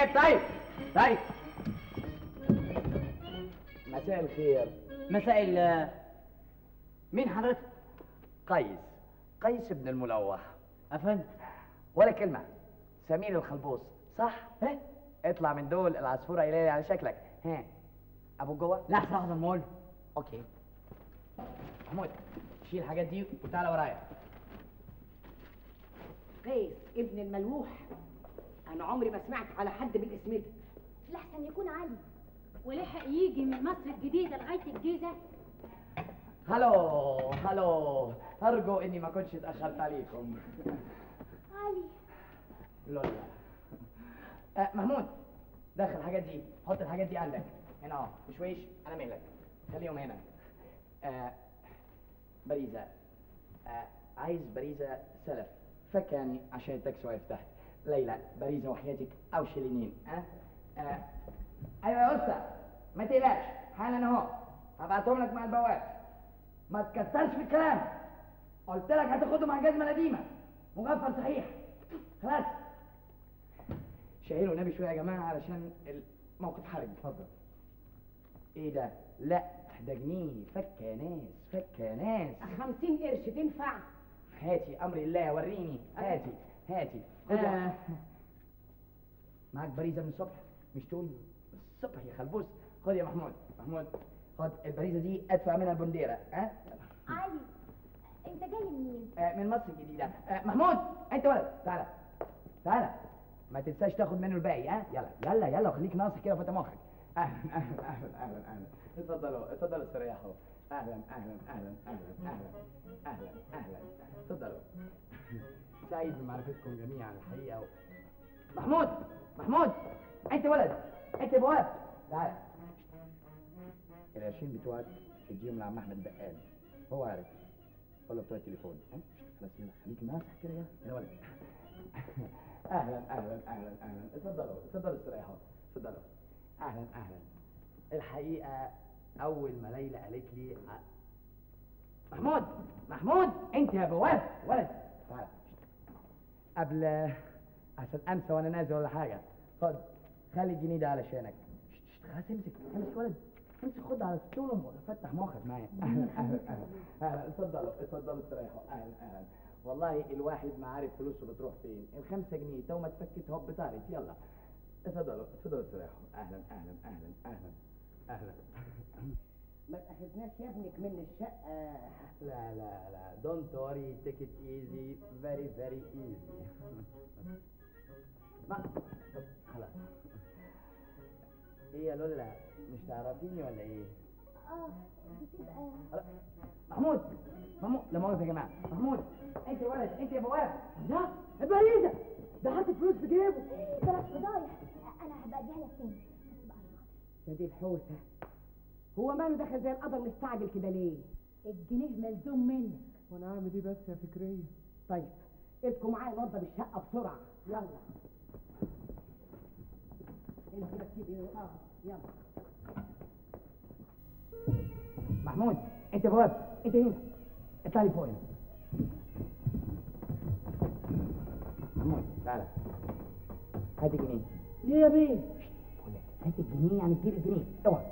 طيب طيب طيب مساء الخير مساء ال مين حضرتك؟ قيس قيس بن الملوح افندم ولا كلمة سمير الخلبوص صح؟ ايه اطلع من دول العصفورة قايلة لي على شكلك ها ابو جوه؟ لحظه لحظه مول اوكي محمود شيل الحاجات دي وتعالى ورايا قيس ابن الملوح انا عمري ما سمعت على حد بالاسم ده لحسن يكون علي ولحق يجي من مصر الجديدة لغاية الجيزة هلو هلو ارجو اني ما كنتش اتاخرت عليكم علي لولا آه محمود دخل الحاجات دي حط الحاجات دي عندك هنا اهو بشويش على مهلك خليهم هنا آه باريزة آه عايز باريزة سلف فك يعني عشان التاكسي واقف تحت ليلى باريزة وحياتك او شيلينين ها آه ايوه يا اسطى ما تقلقش حالا اهو هبعتهم لك مع البواب ما تكترش في الكلام قلت لك هتاخدهم مع الجزمه القديمه مغفل صحيح خلاص شايلوا النبي شويه يا جماعه علشان الموقف حرج اتفضل ايه ده لا ده جنيه فك يا ناس فك يا ناس خمسين قرش تنفع هاتي امر الله وريني هاتي هاتي خد آه. معاك باريزه من الصبح مش تقول الصبح يا خلبوس خد يا محمود محمود خد الباريزه دي ادفع منها البنديره ها علي انت جاي منين؟ آه من مصر الجديده آه محمود انت ولد تعالى تعالى ما تنساش تاخد منه الباقي ها يلا يلا يلا وخليك ناصح كده وفتح مخك اهلا اهلا اهلا اهلا اهلا اتفضلوا اتفضلوا استريحوا اهلا اهلا اهلا اهلا اهلا اهلا اهلا اتفضلوا سعيد بمعرفتكم جميعا الحقيقه و... محمود محمود انت ولد انت بواب تعالى القرشين بتوعك اديهم لعم احمد بقال هو عارف ولا بتوع التليفون ها خلاص يلا خليك ناصح كده يلا يا ولد اهلا اهلا اهلا اهلا اتفضلوا اتفضلوا استريحوا اتفضلوا اهلا اهلا الحقيقه اول ما ليلى قالت لي ع- محمود محمود انت يا بواب ولد تعالى قبل عشان انسى وانا نازل ولا حاجه خد خلي الجنيه ده علشانك شت، شت، خلاص امسك امسك ولد امسك خد على الطول وفتح مخك معايا اهلا اهلا اهلا اهلا اتفضلوا اتفضلوا استريحوا اهلا اهلا والله الواحد ما عارف فلوسه بتروح فين الخمسة جنيه تو ما اتفكت هوب طارت يلا اتفضلوا اتفضلوا استريحوا اهلا اهلا اهلا اهلا اهلا ما تاخدناش يا ابنك من الشقه لا لا لا don't worry take it easy very very easy ما خلاص ايه يا لولا مش تعرفيني ولا ايه اه بتبقى خلاص. محمود محمود لا مؤاخذة يا جماعة محمود انت يا ولد انت يا بواب لا باريزه ده حاطط فلوس في جيبه بلاش فضايح انا هبقى اديها لك تاني بس بقى عشان خاطر يا دي الحوسه هو ماله دخل زي القدر مستعجل كده ليه الجنيه ملزوم منك وانا اعمل ايه بس يا فكريه طيب ايدكم معايا نوضب الشقه بسرعه يلا انت ركبي اه يلا محمود انت يا بواب انت هنا اطلع لي فوق هنا محمود تعالى هات الجنيه ليه يا بيه بقول لك هات الجنيه يعني تجيب الجنيه اوعى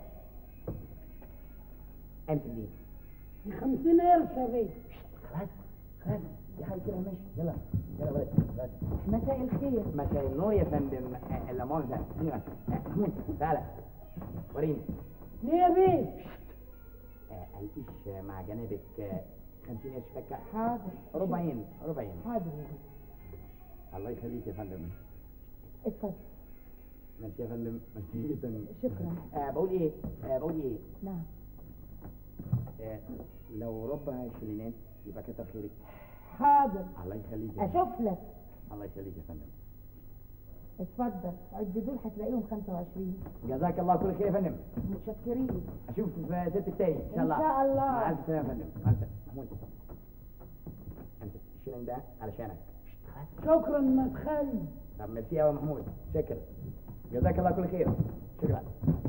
امسك دي دي 50 قرش يا بيه خلاص خلاص دي حاجه كده ماشي يلا يلا ولد ولد مساء الخير مساء النور يا فندم آه، لا مؤاخذة ثانية واحدة. آه، محمود تعالى وريني ليه يا بيه آه، القيش مع جنابك آه، 50 قرش فكة حاضر ربعين ربعين حاضر يا بيه الله يخليك يا فندم اتفضل ميرسي يا فندم ميرسي جدا شكرا آه بقول ايه آه بقول ايه نعم آه لو ربع شلينات يبقى كتر خيرك حاضر الله يخليك يا فندم. اشوف لك الله يخليك يا فندم اتفضل عد دول هتلاقيهم 25 جزاك الله كل خير يا فندم متشكرين اشوفك في ست التاني ان شاء إن الله شاء الله. مع الف سلامه يا فندم مع السلامه محمود انت الشيلين ده علشانك شكرا ما تخلي طب ميرسي يا محمود شكرا جزاك الله كل خير شكرا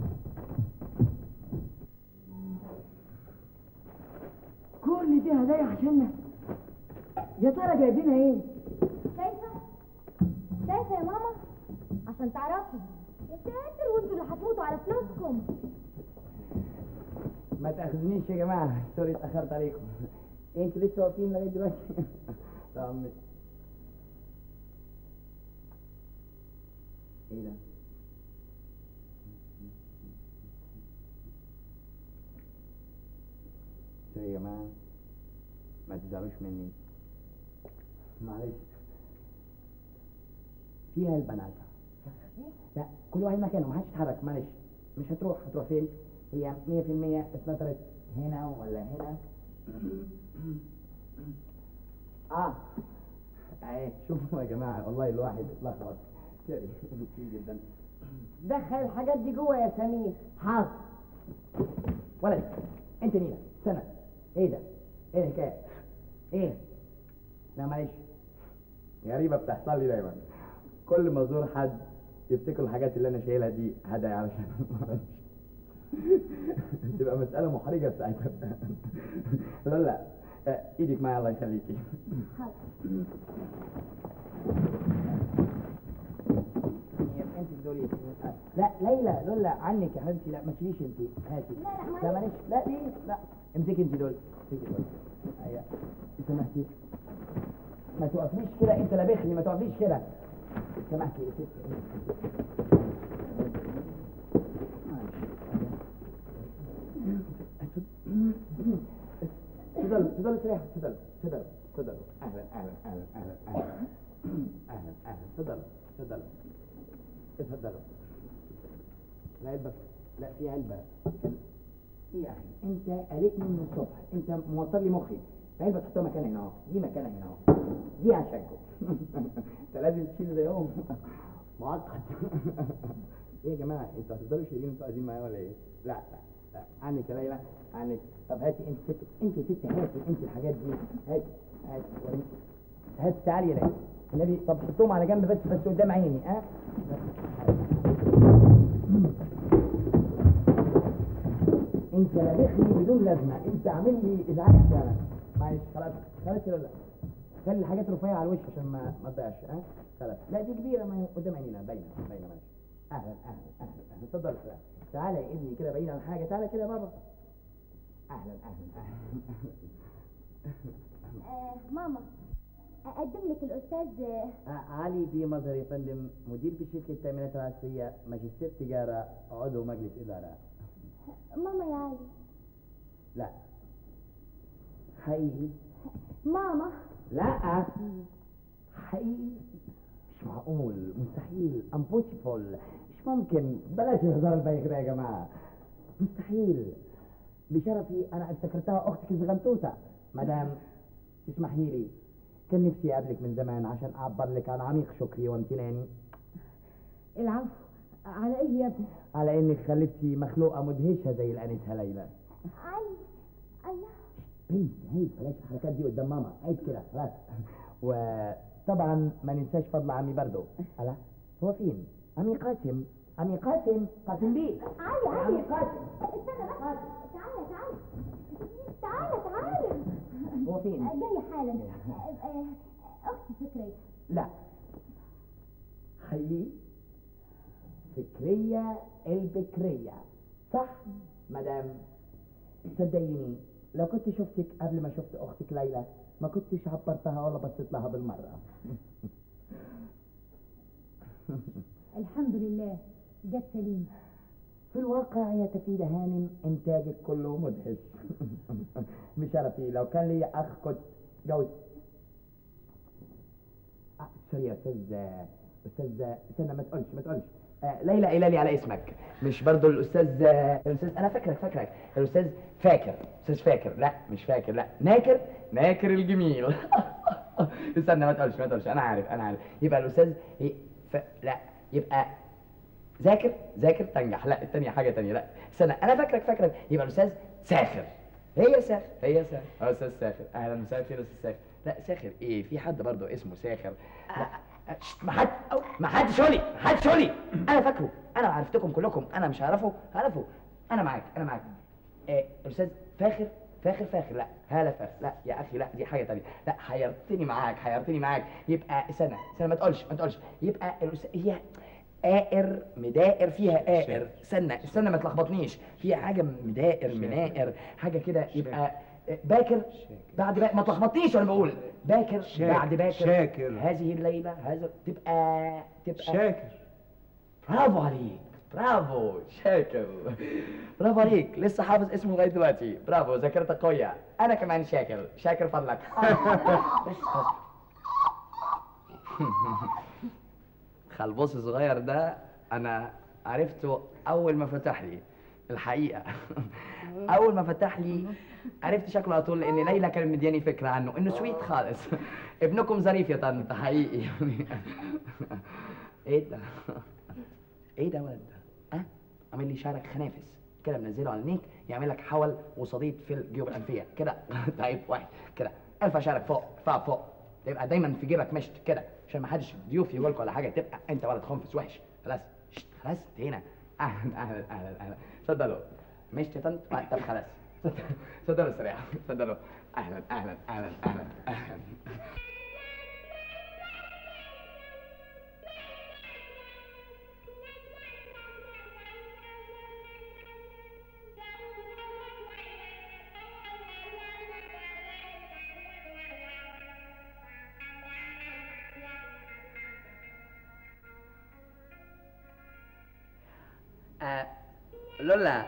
كل دي هدايا عشاننا يا ترى جايبينها ايه شايفة؟ شايفة يا ماما؟ عشان عشان تعرفوا يا ساتر وانتوا اللي هتموتوا على فلوسكم ما تاخذنيش يا جماعه سوري اتاخرت عليكم انتوا لسه واقفين لغايه دلوقتي طب مش- ايه ده سوري يا جماعه ما تزعلوش مني معلش فيها البنات لا كل واحد مكانه ما حدش يتحرك معلش مش هتروح هتروح فين هي 100% اتنطرت هنا ولا هنا اه اهي شوفوا يا جماعه والله الواحد اتلخبط سوري كتير جدا دخل الحاجات دي جوه يا سمير حاضر ولد انت نيلة سنة ايه ده ايه الحكاية ايه لا معلش غريبة بتحصل لي دايما كل ما ازور حد يفتكروا الحاجات اللي انا شايلها دي هدايا علشان معرفش. تبقى مسألة محرجة ساعتها لا لا آه، ايدك معايا الله يخليكي انت تقولي لا ليلى لولا عنك يا حبيبتي لا ما تشيليش انت هاتي لا، لا، معلش. لا معلش لا دي لا امسكي انت دول امسكي دول ايوه سمحتي ما توقفليش كده انت لابخني ما توقفليش كده سمحتي يا ستي تفضلوا تفضلوا استريحوا تفضلوا تفضلوا تفضلوا اهلا اهلا اهلا اهلا اهلا اهلا اهلا تفضلوا تفضلوا اتفضلوا العلبة لا في علبة كان ايه يا اخي انت قلقني من الصبح انت موتر لي مخي العلبة تحطها مكانها هنا اهو دي مكانها هنا اهو دي عشانكم انت لازم تشيل زيهم معقد ايه يا جماعة انتوا هتفضلوا شايلين انتوا قاعدين معايا ولا ايه؟ لا لا لا عنك يا ليلى عنك طب هاتي انت ست انت يا ست هاتي انت الحاجات دي هاتي هاتي وريني هاتي تعالي يا ليلى النبي طب حطهم على جنب بس بس قدام عيني ها انت لابخني بدون لازمه انت عامل لي ازعاج فعلا معلش خلاص خلاص ولا لا خلي الحاجات الرفيعه على الوش عشان ما ما تضيعش ها خلاص لا دي كبيره ما هي قدام عينينا باينه باينه معلش اهلا اهلا اهلا اهلا اتفضل استريح. تعالى يا ابني كده بعيد عن حاجه تعالى كده يا بابا اهلا اهلا اهلا آه ماما اقدم لك الاستاذ آه، علي بي مظهر يا فندم مدير في شركه التامينات العسكريه ماجستير تجاره عضو مجلس اداره ماما يا علي لا حقيقي ماما لا حقيقي مش معقول مستحيل امبوسيبل مش ممكن بلاش الهزار البايخ ده يا جماعه مستحيل بشرفي انا افتكرتها اختك الزغنطوطه مدام تسمحي لي كان نفسي اقابلك من زمان عشان اعبر لك عن عميق شكري وامتناني العفو على ايه يا ابني على انك خلفتي مخلوقه مدهشه زي الانسه ليلى علي الله بنت عيب بلاش الحركات دي قدام ماما عيب كده خلاص وطبعا ما ننساش فضل عمي برضو ألا هو فين عمي قاسم عمي قاسم قاسم بيه علي عمي علي قاسم استنى بس تعالى تعالى تعالى تعالى هو فين آه، جاية حالا آه، آه، اختي فكرية لا خليه فكرية البكرية صح مدام صدقيني لو كنت شفتك قبل ما شفت اختك ليلى ما كنتش عبرتها ولا بصيت لها بالمرة الحمد لله جت سليم في الواقع يا تفيدة هانم انتاجك كله مدهش بشرفي لو كان لي اخ كنت جوز آه سوري يا استاذ استاذ استنى ما تقولش ما تقولش آه ليلى قايله لي على اسمك مش برضو الاستاذ الاستاذ انا فاكرك فاكرك الاستاذ فاكر استاذ فاكر لا مش فاكر لا ناكر ناكر الجميل استنى ما تقولش ما تقولش انا عارف انا عارف يبقى الاستاذ هي ف... لا يبقى ذاكر ذاكر تنجح لا التانية حاجة تانية لا استنى أنا فاكرك فاكرك يبقى الأستاذ ساخر هي ساخر هي ساخر اه أستاذ ساخر أهلا مساء الخير أستاذ ساخر لا ساخر إيه في حد برضه اسمه ساخر لا شت، ما حد ما حدش يقول لي ما حدش يقول لي أنا فاكره أنا عرفتكم كلكم أنا مش هعرفه هعرفه أنا معاك أنا معاك إيه أستاذ فاخر فاخر فاخر لا هلا فاخر لا يا اخي لا دي حاجه تانية لا حيرتني معاك حيرتني معاك يبقى استنى استنى ما تقولش ما تقولش يبقى الأستاذ هي آئر مدائر فيها آئر استنى استنى ما تلخبطنيش فيها حاجة مدائر منائر حاجة كده يبقى باكر بعد باكر ما تلخبطنيش وانا بقول باكر شاكر. بعد باكر شاكر. هذه الليلة هذا تبقى تبقى شاكر برافو عليك برافو شاكر برافو عليك لسه حافظ اسمه لغايه دلوقتي برافو ذاكرتك قويه انا كمان شاكر شاكر فضلك بس بس خلبوس الصغير ده انا عرفته اول ما فتح لي الحقيقه اول ما فتح لي عرفت شكله على طول لان ليلى كانت مدياني فكره عنه انه سويت خالص ابنكم ظريف يا طنط حقيقي يعني ايه ده ايه ده ولد ده ها عامل لي شعرك خنافس كده منزله على النيك يعمل لك حول وصديد في الجيوب الانفيه كده طيب واحد كده ارفع شعرك فوق ارفع فوق تبقى دايما في جيبك مشط كده عشان ما حدش ضيوف يقول ولا حاجه تبقى انت ولد خنفس وحش خلاص شت، خلاص هنا اهلا اهلا اهلا اهلا اتفضلوا مشط يا طنط آه، طب خلاص اتفضلوا استريحوا اتفضلوا اهلا اهلا اهلا اهلا اهلا آه لولا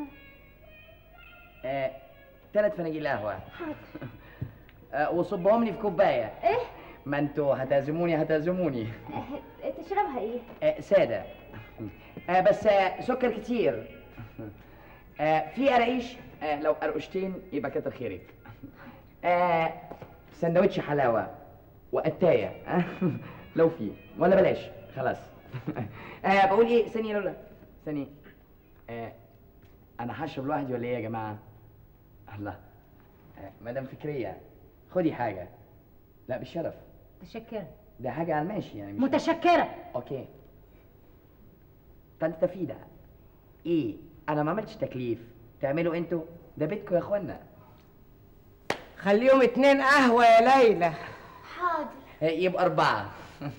آه ثلاث فناجيل قهوة آه وصبهم لي في كوباية ايه ما انتوا هتعزموني هتعزموني آه، تشربها ايه آه سادة آه بس آه سكر كتير آه في قراقيش آه لو قرقشتين يبقى كتر خيرك آه سندوتش حلاوة وقتاية آه لو في ولا بلاش خلاص آه بقول ايه ثانية لولا ثانية آه انا هشرب لوحدي ولا ايه يا جماعة الله آه مدام فكرية خدي حاجة لا بالشرف متشكرة ده حاجة على الماشي يعني مش متشكرة اوكي فانت في ده ايه انا ما عملتش تكليف تعملوا انتوا ده بيتكم يا اخوانا خليهم اتنين قهوة يا ليلى حاضر إيه، يبقى اربعة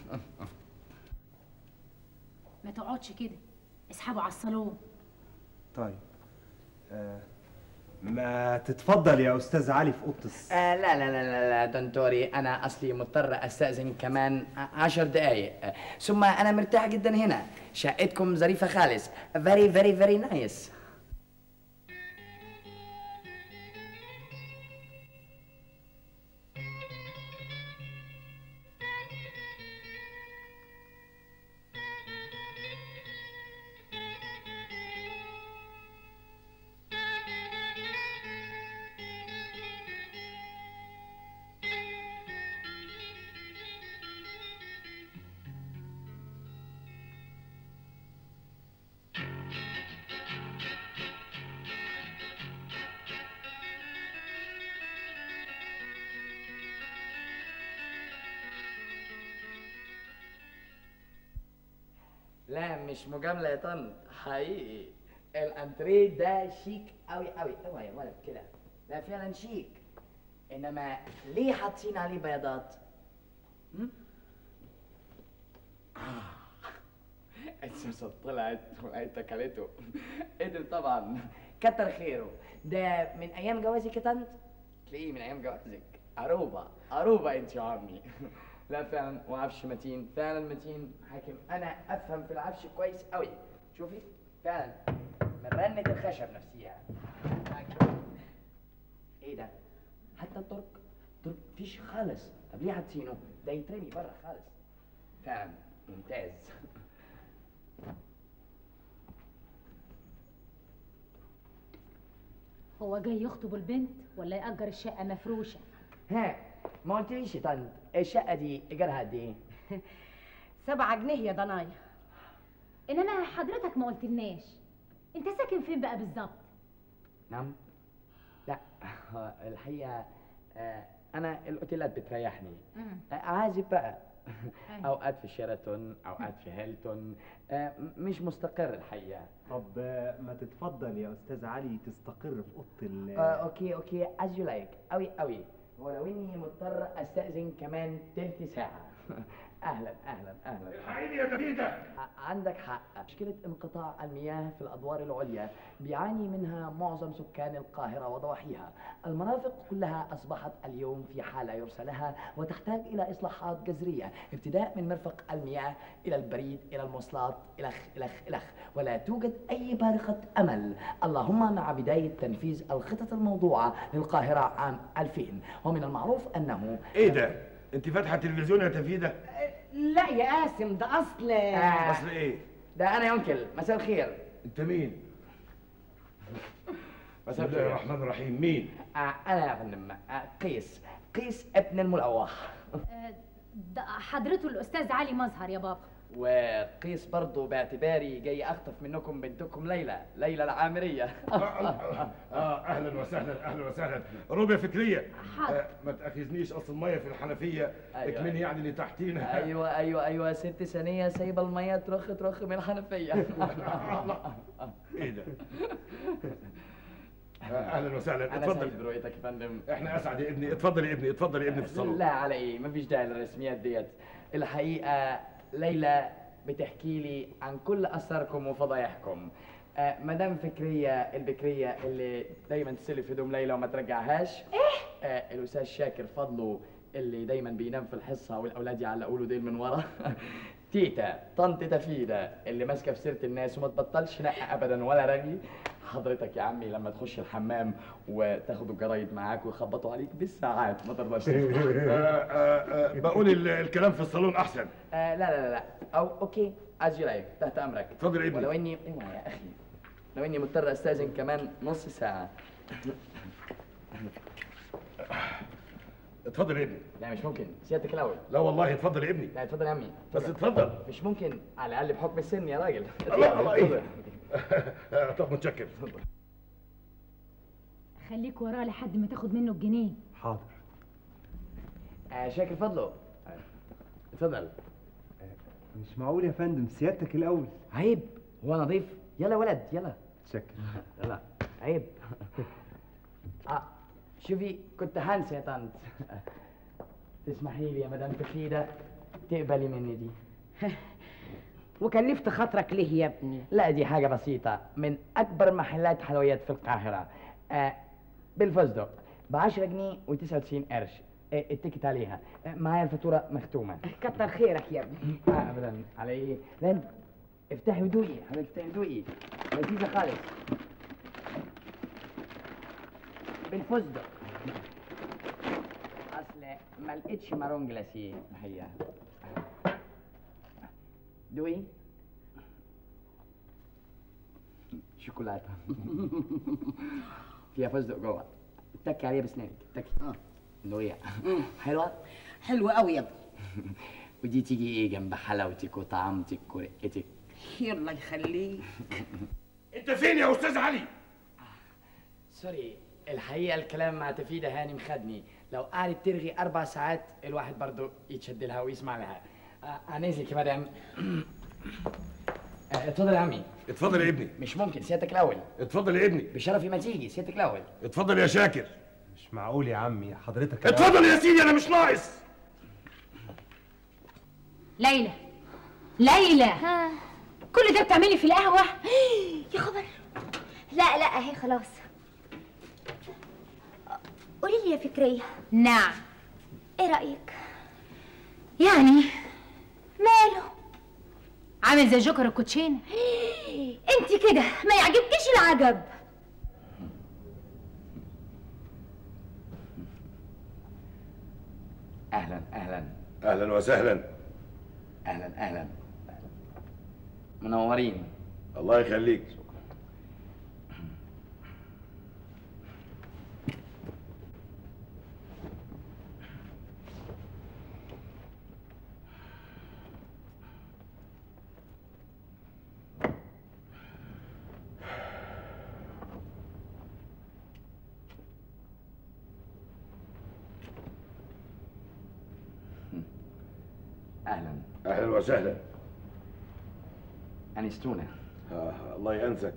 ما تقعدش كده اسحبوا على الصالون طيب آه ما تتفضل يا استاذ علي في اوضه الس... آه لا لا لا لا لا دونتوري انا اصلي مضطر استاذن كمان ع- عشر دقايق آه، ثم انا مرتاح جدا هنا شقتكم ظريفة خالص very very very nice لا مش مجاملة يا طن حقيقي الانتريه ده شيك قوي قوي اوعى يا ولد كده ده فعلا شيك انما ليه حاطين عليه بياضات؟ هم؟ آه. السوسة طلعت ولقيت اكلته قدر طبعا كتر خيره ده من ايام جوازك يا طنط تلاقيه من ايام جوازك عروبه عروبه انت يا عمي لا فعلا وعفش متين فعلا متين حاكم انا افهم في العفش كويس قوي شوفي فعلا من رنة الخشب نفسيها حاكم. ايه ده حتى الترك ترك فيش خالص طب ليه حاطينه ده يترمي بره خالص فعلا ممتاز هو جاي يخطب البنت ولا يأجر الشقة مفروشة ها ما قلتليش يا طنط الشقة دي إيجارها قد إيه؟ سبعة جنيه يا ضنايا انما حضرتك ما قلتلناش انت ساكن فين بقى بالظبط نعم؟ لا هو الحقيقة آه، أنا الأوتيلات بتريحني مم. آه، عازب بقى أيوة. أوقات في شيراتون أوقات في هيلتون آه، م- مش مستقر الحقيقة طب آه، ما تتفضل يا استاذ علي تستقر في اوضه ال آه، أوكي أوكي as you like أوي أوي ولو إني مضطر أستأذن كمان تلت ساعة اهلا اهلا اهلا الحقيني يا تفيدة ع- عندك حق مشكلة انقطاع المياه في الأدوار العليا بيعاني منها معظم سكان القاهرة وضواحيها المرافق كلها أصبحت اليوم في حالة يرسى لها وتحتاج إلى إصلاحات جذرية ابتداء من مرفق المياه إلى البريد إلى المواصلات إلخ إلخ إلخ ولا توجد أي بارقة أمل اللهم مع بداية تنفيذ الخطط الموضوعة للقاهرة عام 2000 ومن المعروف أنه ايه ده انت فاتحه التلفزيون يا تفيدة لا يا قاسم ده اصل آه. اصل ايه ده أنا ينكل مساء الخير انت مين بسم مساء الله الخير الرحمن الرحيم مين آه، أنا يا فندم آه، قيس قيس ابن الملوح آه، ده حضرته الاستاذ علي مظهر يا بابا وقيس برضه باعتباري جاي أخطف منكم بنتكم ليلى ليلى العامرية اه اهلا وسهلا اهلا وسهلا روبيا فكريه حاضر. آه ما تاخذنيش اصل الميه في الحنفيه أيوة. اكمن يعني اللي تحتينا أيوة أيوة أيوة ست ثانية سايبة المية ترخ ترخ من الحنفية ايه ده آه اهلا وسهلا أنا اتفضل سعيد برؤيتك يا فندم احنا اسعد يا ابني اتفضل يا ابني اتفضل يا ابني في الصالون لا على ايه مفيش داعي للرسميات ديت الحقيقه ليلى بتحكي لي عن كل اسراركم وفضايحكم آه مدام فكريه البكريه اللي دايما تسلف هدوم ليلى وما ترجعهاش ايه آه الاستاذ شاكر فضله اللي دايما بينام في الحصه والاولاد يعلقوا له ديل من ورا تيتا طنط تفيدة اللي ماسكه في سيره الناس وما تبطلش نقه ابدا ولا رغي حضرتك يا عمي لما تخش الحمام وتاخدوا الجرايد معاك ويخبطوا عليك بالساعات ما ترضاش آه آه آه بقول ال- الكلام في الصالون احسن آه لا لا لا لا او اوكي از يو لايك تحت امرك اتفضل يا ابني. ولو اني ايوه يا اخي لو اني مضطر استاذن كمان نص ساعه اتفضل يا ابني لا مش ممكن سيادتك الاول لا والله اتفضل يا ابني لا اتفضل يا عمي بس اتفضل مش ممكن على الاقل بحكم السن يا راجل الله الله اتفضل. ايه آه، طب متشكر خليك وراه لحد ما تاخد منه الجنيه حاضر آه شاكر فضله آه، اتفضل مش معقول يا فندم سيادتك الاول عيب هو نظيف يلا ولد يلا متشكر يلا عيب اه شوفي كنت هنسى يا طنط تسمحي لي يا مدام تفيدة تقبلي مني دي وكلفت خاطرك ليه يا ابني لا دي حاجة بسيطة من أكبر محلات حلويات في القاهرة آه بالفستق ب 10 جنيه و99 قرش آه التيكت عليها آه معايا الفاتورة مختومة كتر خيرك يا ابني آه أبدا على إيه؟ لن افتحي ودوقي حضرتك افتحي ودوقي لذيذة خالص بالفستق أصل ما لقيتش مارون جلاسيه الحقيقة دوقي شوكولاتة فيها فستق جوه اتكي عليها بسنانك اتكي اه نوية حلوة حلو قوي يا ابني ودي تيجي ايه جنب حلاوتك وطعامتك ورقتك الله يخليك انت فين يا استاذ علي سوري الحقيقة الكلام مع تفيدة هاني مخدني لو قعدت ترغي أربع ساعات الواحد برضو يتشد لها ويسمع لها آه، عنيزك يا مدام آه، اتفضل يا عمي اتفضل يا ابني مش ممكن سيادتك الأول اتفضل يا ابني بشرفي ما تيجي سيادتك الأول اتفضل يا شاكر مش معقول يا عمي حضرتك اتفضل يا سيدي انا مش ناقص ليلى ليلى ها كل ده بتعملي في القهوه يا خبر لا لا اهي خلاص قولي لي يا فكرية نعم ايه رأيك يعني ماله عامل زي جوكر الكوتشين انت كده ما يعجبكيش العجب أهلا أهلا اهلا وسهلا أهلا أهلا منورين الله يخليك أهلا اهلا وسهلا أنستونا آه الله ينسك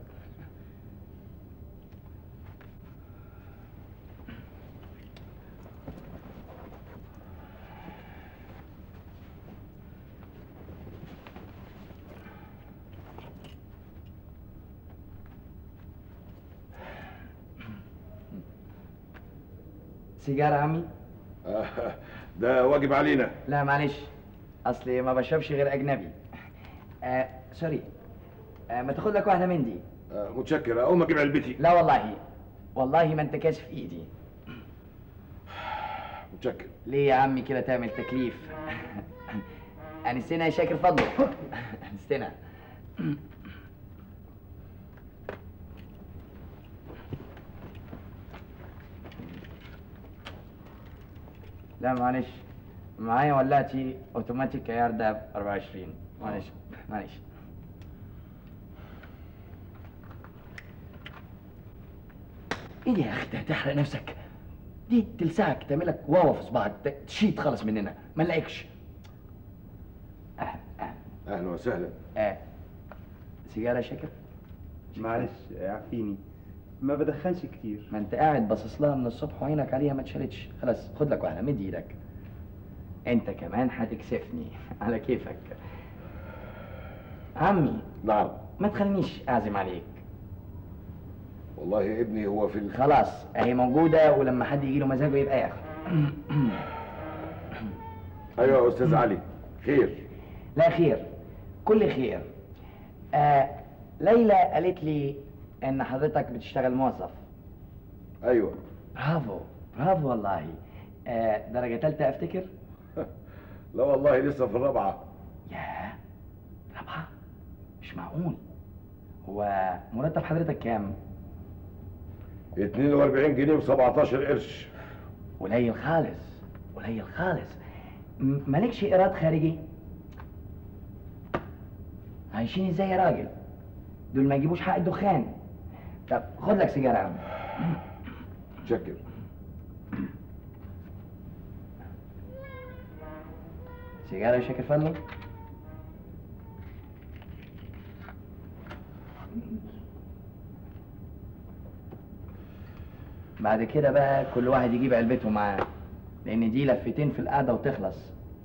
سيجاره عمي آه، ده واجب علينا لا معلش اصلي ما بشربش غير اجنبي آه سوري آه ما تاخد لك واحده من دي آه، متشكر اقوم اجيب علبتي لا والله والله ما انت كاشف ايدي متشكر ليه يا عمي كده تعمل تكليف انستنا يا شاكر فضلك انستنا لا معلش معايا ولاتي اوتوماتيك عيار ده 24 معلش معلش ايه دي يا اخي ده هتحرق نفسك دي تلسعك تعملك واوا في صباعك ت- تشيط خالص مننا ما نلاقيكش أهلا أهلا اهلا وسهلا آه. سيجاره يا شاكر معلش اعفيني ما بدخنش كتير ما انت قاعد باصص لها من الصبح وعينك عليها ما اتشالتش خلاص خد لك واحده مد ايدك انت كمان هتكسفني على كيفك عمي نعم ما تخلينيش اعزم عليك والله ابني هو في ال... خلاص اهي موجوده ولما حد يجي له مزاجه يبقى ياخد ايوه يا استاذ علي خير لا خير كل خير آه ليلى قالت لي ان حضرتك بتشتغل موظف ايوه برافو برافو والله آه درجه ثالثه افتكر لا والله لسه في الرابعه ياه رابعه مش معقول هو مرتب حضرتك كام 42 جنيه و17 قرش قليل خالص قليل خالص م- مالكش ايراد خارجي عايشين ازاي يا راجل دول ما يجيبوش حق الدخان طب خد لك سيجاره يا عم متشكر سيجاره يا شاكر فضلك بعد كده بقى كل واحد يجيب علبته معاه لان دي لفتين في القعده وتخلص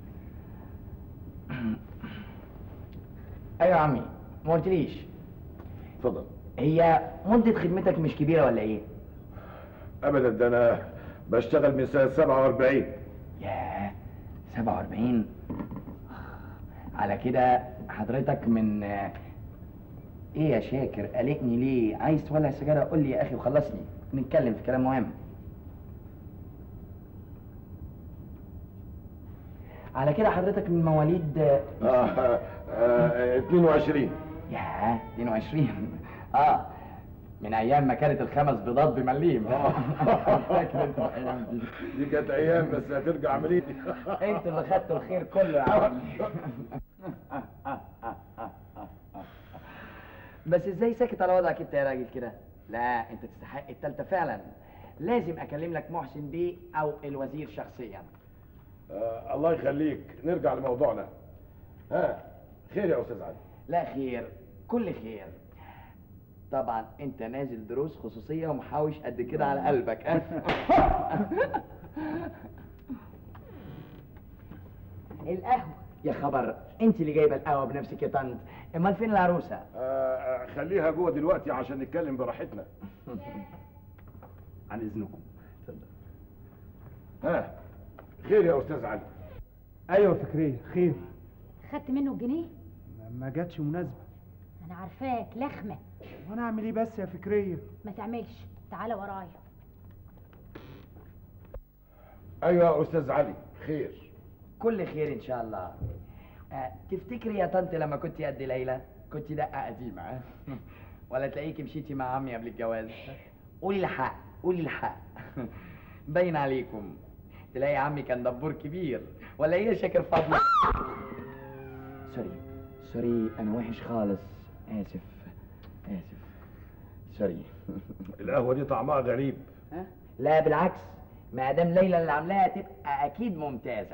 ايوه يا عمي ما قلتليش اتفضل هي مده خدمتك مش كبيره ولا ايه ابدا ده انا بشتغل من سنه 47 ياه 47 على كده حضرتك من ايه يا شاكر قلقني ليه عايز تولع سيجاره قول لي يا اخي وخلصني نتكلم في كلام مهم على كده حضرتك من مواليد آه آه آه 22 ياه 22 اه من ايام ما كانت الخمس بيضات بمليم فاكر انت الأيام دي. دي كانت ايام بس هترجع عمليه انتوا اللي خدتوا الخير كله يا عم بس ازاي ساكت على وضعك انت يا راجل كده لا انت تستحق التالتة فعلا لازم اكلم لك محسن بيه او الوزير شخصيا آه الله يخليك نرجع لموضوعنا ها خير يا استاذ علي لا خير كل خير طبعا انت نازل دروس خصوصيه ومحاوش قد كده على قلبك ها؟ القهوه يا خبر انت اللي جايبه القهوه بنفسك يا طنط امال فين العروسه آه آه، خليها جوه دلوقتي عشان نتكلم براحتنا عن اذنكم ها خير يا استاذ علي ايوه فكريه خير خدت منه الجنيه ما- ما جاتش مناسبه انا عارفاك لخمه وانا اعمل ايه بس يا فكريه ما تعملش تعالى ورايا ايوه يا استاذ علي خير كل خير ان شاء الله آه، تفتكري يا طنط لما كنت قد ليلى كنت دقه قديمه ها؟ ولا تلاقيكي مشيتي مع عمي قبل الجواز قولي الحق قولي الحق باين عليكم تلاقي عمي كان دبور كبير ولا ايه يا شاكر فضلك سوري سوري انا وحش خالص اسف اسف سوري القهوه دي طعمها غريب ها؟ لا بالعكس ما دام ليلى اللي عاملاها تبقى اكيد ممتازه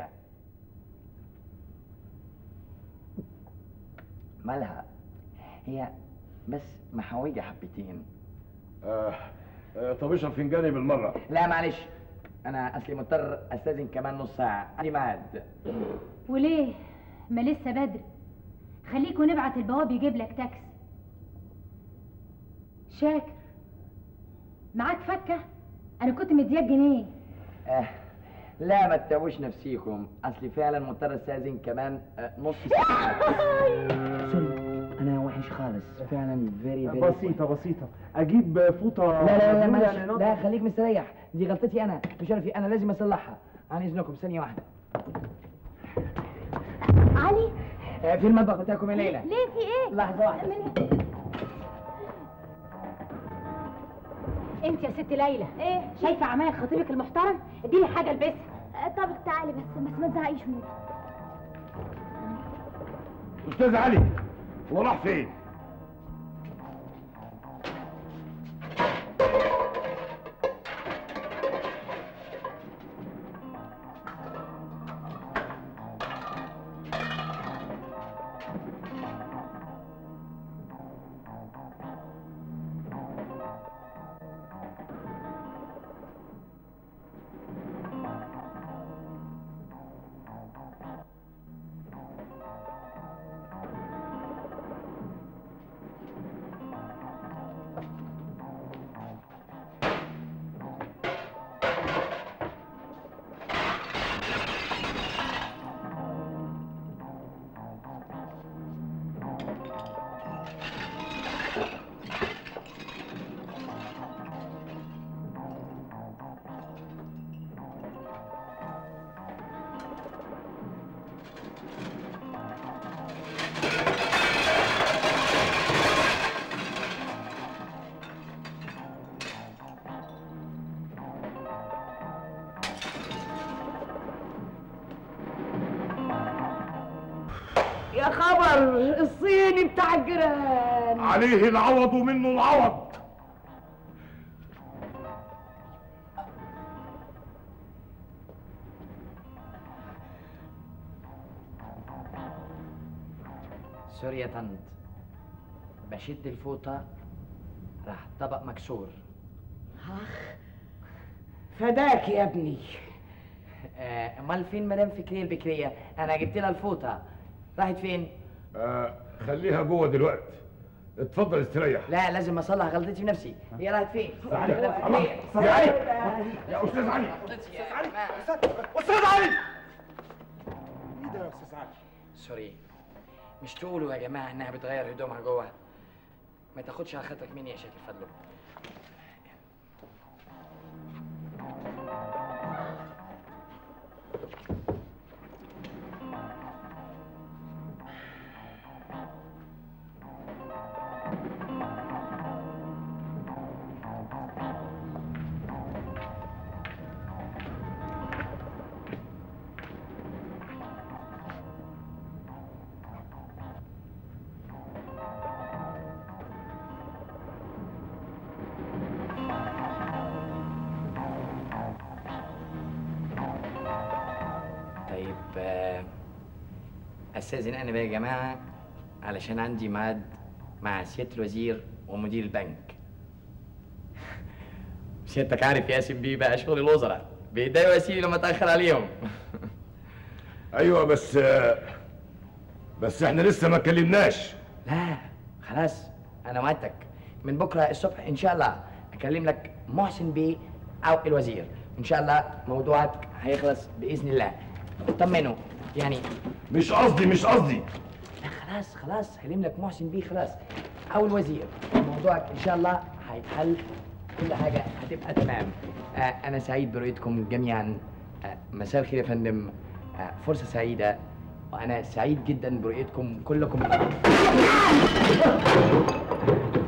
مالها هي بس محوجه حبتين آه آه طب اشرب فنجاني بالمره لا معلش انا اصلي مضطر استاذن كمان نص ساعه عندي ميعاد وليه ما لسه بدري خليكوا نبعت البواب يجيب لك تاكسي شاكر معاك فكه انا كنت مدياك جنيه آه لا ما تتعبوش نفسيكم اصلي فعلا مضطر استاذن كمان آه نص ساعه سوري انا وحش خالص فعلا فيري فيري بسيطة بسيطة أجيب فوطة لا لا لا مبلولة معلش لنقط- لا خليك مستريح دي غلطتي انا بشرفي انا لازم اصلحها عن اذنكم ثانيه واحده علي آه في المطبخ بتاعكم يا ليلى ليه في ايه لحظه واحده انت يا ست ليلى ايه شايفه عمايل خطيبك المحترم اديني حاجه البسها آه، طب تعالي بس بس ما تزعقيش مني استاذ علي هو راح فين يا خبر الصيني بتاع الجيران عليه العوض ومنه العوض سوري يا طنط بشد الفوطه راح طبق مكسور فداك يا ابني آه، امال فين مدام فكريه البكريه انا جبت لها الفوطه راحت فين آه خليها جوه دلوقتي اتفضل استريح لا لازم اصلح غلطتي بنفسي هي راحت فين علي مدام الله فكرية. يا علي يا استاذ علي غلطتي يا جماعة. استاذ علي ايه ده يا استاذ علي سوري مش تقولوا يا جماعه انها بتغير هدومها جوه ما تاخدش على خاطرك مني يا شاكر فضلو طيب آه، استاذن انا بقى يا جماعه علشان عندي ميعاد مع سياده الوزير ومدير البنك سيادتك عارف ياسم بيه بقى شغل الوزراء بيتضايقوا يا سيدي لما اتاخر عليهم ايوه بس آه، بس احنا لسه ما اتكلمناش لا خلاص انا وعدتك من بكره الصبح ان شاء الله اكلم لك محسن بيه او الوزير ان شاء الله موضوعك هيخلص باذن الله طمنوا يعني مش قصدي مش قصدي لا خلاص خلاص هكلم لك محسن بيه خلاص او الوزير موضوعك ان شاء الله هيتحل كل حاجه هتبقى تمام آه انا سعيد برؤيتكم جميعا آه مساء الخير يا فندم آه فرصه سعيده وانا سعيد جدا برؤيتكم كلكم